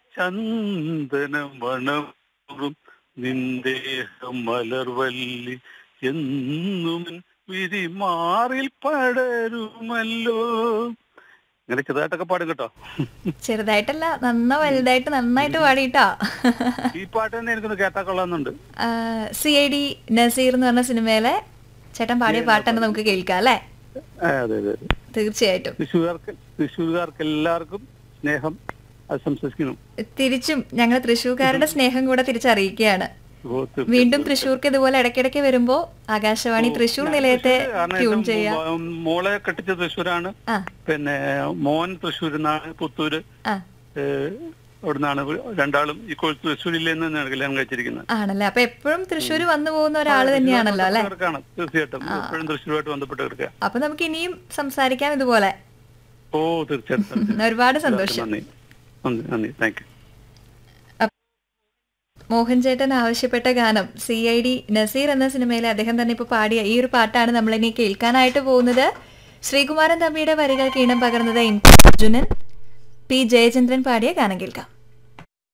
ചന്ദന മണമുറും നിന്ദേഹം മലർവല്ലി എന്നും വിരിമാറിൽ പടരുമല്ലോ ഇങ്ങനെ ചെറുതായിട്ടൊക്കെ പാടും കേട്ടോ ചെറുതായിട്ടല്ല നന്ന വലുതായിട്ട് നന്നായിട്ട് പാടിയിട്ടാ ഈ പാട്ട് തന്നെ എനിക്കൊന്ന് കേട്ടാ കൊള്ളാന്നുണ്ട് സി ഐ ഡി നസീർ എന്ന് പറഞ്ഞ സിനിമയിലെ ചേട്ടൻ പാടിയ പാട്ട് തന്നെ നമുക്ക് കേൾക്കാം അല്ലേ ആ, അതെ അതെ അതെ തീർച്ചയായിട്ടും തൃശ്ശൂർക്കാർക്ക് തൃശ്ശൂർക്കാർക്ക് എല്ലാവർക്കും സ്നേഹം ആശംസിക്കുന്നു തിരിച്ചും ഞങ്ങൾ തൃശ്ശൂർക്കാരുടെ സ്നേഹം കൂടെ തിരിച്ചറിയിക്കുകയാണ് ഓ, തീർച്ചയായും. വീണ്ടും തൃശ്ശൂർക്ക് ഇതുപോലെ ഇടയ്ക്കിടയ്ക്ക് വരുമ്പോ ആകാശവാണി തൃശ്ശൂർ നിലയത്തെ കാരണം ട്യൂൺ എന്റെ ചെയ്യാം മോ- മോളെ കെട്ടിച്ച തൃശ്ശൂരാണ് ആ പിന്നെ മോൻ തൃശ്ശൂരിൽ നിന്നാണ് പുത്തൂര് ആ ഏഹ്, അവിടുന്നാണ് രണ്ടാളും ഈ കോഴ്സ് തൃശ്ശൂരിൽ നിന്നാണ് കല്യാണം കഴിച്ചിരിക്കുന്നത് ആണല്ലേ അപ്പൊ എപ്പോഴും തൃശ്ശൂർ വന്നു പോകുന്ന ഒരാള് തന്നെയാണല്ലോ അല്ലെ ബന്ധപ്പെട്ടവർക്കാണ് തീർച്ചയായിട്ടും എപ്പോഴും തൃശ്ശൂരുമായിട്ട് ബന്ധപ്പെട്ട് കിടക്കുക അപ്പൊ നമുക്ക് ഇനിയും സംസാരിക്കാം ഇതുപോലെ ഓ തീർച്ചയായിട്ടും തീർച്ചയായിട്ടും. ഒരുപാട് സന്തോഷം നന്ദി നന്ദി നന്ദി താങ്ക് യു മോഹൻ ചേട്ടൻ ആവശ്യപ്പെട്ട ഗാനം സി ഐ ഡി നസീർ എന്ന സിനിമയിലെ അദ്ദേഹം തന്നെ ഇപ്പോൾ പാടിയ ഈ ഒരു പാട്ടാണ് നമ്മൾ ഇനി കേൾക്കാനായിട്ട് പോകുന്നത് ശ്രീകുമാരൻ തമ്പിയുടെ വരികൾക്ക് ഈണം പകർന്നത് എം. അർജുനൻ പി ജയചന്ദ്രൻ പാടിയ ഗാനം കേൾക്കാം